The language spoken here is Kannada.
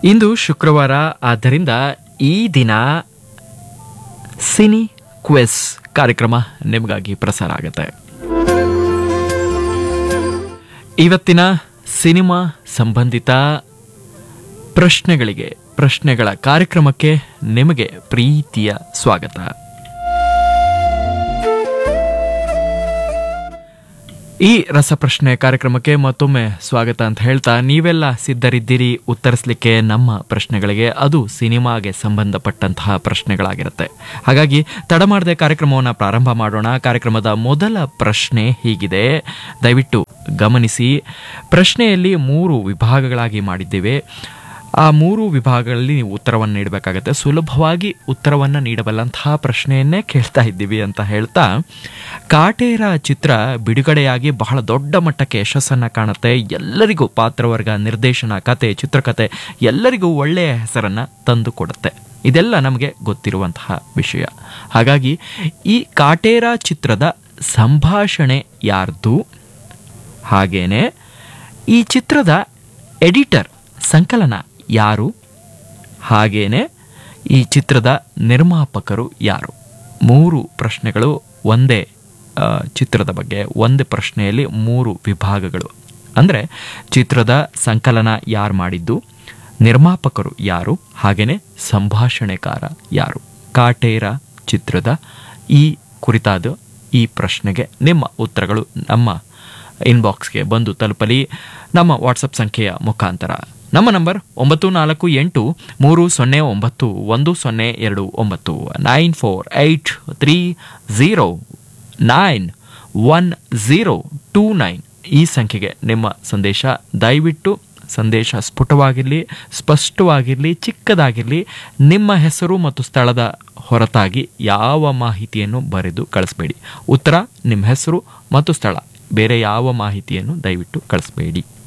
ಇಂದು ಶುಕ್ರವಾರ ಆದ್ದರಿಂದ ಈ ದಿನ ಸಿನಿ ಕ್ವೆಸ್ ಕಾರ್ಯಕ್ರಮ ನಿಮಗಾಗಿ ಪ್ರಸಾರ ಆಗುತ್ತೆ ಇವತ್ತಿನ ಸಿನಿಮಾ ಸಂಬಂಧಿತ ಪ್ರಶ್ನೆಗಳಿಗೆ ಪ್ರಶ್ನೆಗಳ ಕಾರ್ಯಕ್ರಮಕ್ಕೆ ನಿಮಗೆ ಪ್ರೀತಿಯ ಸ್ವಾಗತ ಈ ರಸಪ್ರಶ್ನೆ ಕಾರ್ಯಕ್ರಮಕ್ಕೆ ಮತ್ತೊಮ್ಮೆ ಸ್ವಾಗತ ಅಂತ ಹೇಳ್ತಾ ನೀವೆಲ್ಲ ಸಿದ್ಧರಿದ್ದೀರಿ ಉತ್ತರಿಸಲಿಕ್ಕೆ ನಮ್ಮ ಪ್ರಶ್ನೆಗಳಿಗೆ ಅದು ಸಿನಿಮಾಗೆ ಸಂಬಂಧಪಟ್ಟಂತಹ ಪ್ರಶ್ನೆಗಳಾಗಿರುತ್ತೆ ಹಾಗಾಗಿ ತಡ ಮಾಡದೆ ಕಾರ್ಯಕ್ರಮವನ್ನು ಪ್ರಾರಂಭ ಮಾಡೋಣ ಕಾರ್ಯಕ್ರಮದ ಮೊದಲ ಪ್ರಶ್ನೆ ಹೀಗಿದೆ ದಯವಿಟ್ಟು ಗಮನಿಸಿ ಪ್ರಶ್ನೆಯಲ್ಲಿ ಮೂರು ವಿಭಾಗಗಳಾಗಿ ಮಾಡಿದ್ದೇವೆ ಆ ಮೂರು ವಿಭಾಗಗಳಲ್ಲಿ ನೀವು ಉತ್ತರವನ್ನು ನೀಡಬೇಕಾಗತ್ತೆ ಸುಲಭವಾಗಿ ಉತ್ತರವನ್ನು ನೀಡಬಲ್ಲಂತಹ ಪ್ರಶ್ನೆಯನ್ನೇ ಕೇಳ್ತಾ ಇದ್ದೀವಿ ಅಂತ ಹೇಳ್ತಾ ಕಾಟೇರ ಚಿತ್ರ ಬಿಡುಗಡೆಯಾಗಿ ಬಹಳ ದೊಡ್ಡ ಮಟ್ಟಕ್ಕೆ ಯಶಸ್ಸನ್ನು ಕಾಣುತ್ತೆ ಎಲ್ಲರಿಗೂ ಪಾತ್ರವರ್ಗ ನಿರ್ದೇಶನ ಕತೆ ಚಿತ್ರಕಥೆ ಎಲ್ಲರಿಗೂ ಒಳ್ಳೆಯ ಹೆಸರನ್ನು ತಂದು ಕೊಡುತ್ತೆ ಇದೆಲ್ಲ ನಮಗೆ ಗೊತ್ತಿರುವಂತಹ ವಿಷಯ ಹಾಗಾಗಿ ಈ ಕಾಟೇರ ಚಿತ್ರದ ಸಂಭಾಷಣೆ ಯಾರ್ದು ಹಾಗೇನೆ ಈ ಚಿತ್ರದ ಎಡಿಟರ್ ಸಂಕಲನ ಯಾರು ಹಾಗೇನೆ ಈ ಚಿತ್ರದ ನಿರ್ಮಾಪಕರು ಯಾರು ಮೂರು ಪ್ರಶ್ನೆಗಳು ಒಂದೇ ಆ, ಚಿತ್ರದ ಬಗ್ಗೆ ಒಂದೇ ಪ್ರಶ್ನೆಯಲ್ಲಿ ಮೂರು ವಿಭಾಗಗಳು ಅಂದರೆ ಚಿತ್ರದ ಸಂಕಲನ ಯಾರು ಮಾಡಿದ್ದು ನಿರ್ಮಾಪಕರು ಯಾರು ಹಾಗೇನೆ ಸಂಭಾಷಣೆಕಾರ ಯಾರು ಕಾಟೇರ ಚಿತ್ರದ ಈ ಕುರಿತಾದ ಈ ಪ್ರಶ್ನೆಗೆ ನಿಮ್ಮ ಉತ್ತರಗಳು ನಮ್ಮ ಇನ್ಬಾಕ್ಸ್ಗೆ ಬಂದು ತಲುಪಲಿ ನಮ್ಮ ವಾಟ್ಸಪ್ ಸಂಖ್ಯೆಯ ಮುಖಾಂತರ ನಮ್ಮ ನಂಬರ್ ಒಂಬತ್ತು ನಾಲ್ಕು ಎಂಟು ಮೂರು ಸೊನ್ನೆ ಒಂಬತ್ತು ಒಂದು ಸೊನ್ನೆ ಎರಡು ಒಂಬತ್ತು nine four eight three zero nine one zero two nine ಈ ಸಂಖ್ಯೆಗೆ ನಿಮ್ಮ ಸಂದೇಶ ದಯವಿಟ್ಟು ಸಂದೇಶ ಸ್ಫುಟವಾಗಿರಲಿ ಸ್ಪಷ್ಟವಾಗಿರಲಿ ಚಿಕ್ಕದಾಗಿರಲಿ ನಿಮ್ಮ ಹೆಸರು ಮತ್ತು ಸ್ಥಳದ ಹೊರತಾಗಿ ಯಾವ ಮಾಹಿತಿಯನ್ನು ಬರೆದು ಕಳಿಸ್ಬೇಡಿ ಉತ್ತರ ನಿಮ್ಮ ಹೆಸರು ಮತ್ತು ಸ್ಥಳ ಬೇರೆ ಯಾವ ಮಾಹಿತಿಯನ್ನು ದಯವಿಟ್ಟು ಕಳಿಸ್ಬೇಡಿ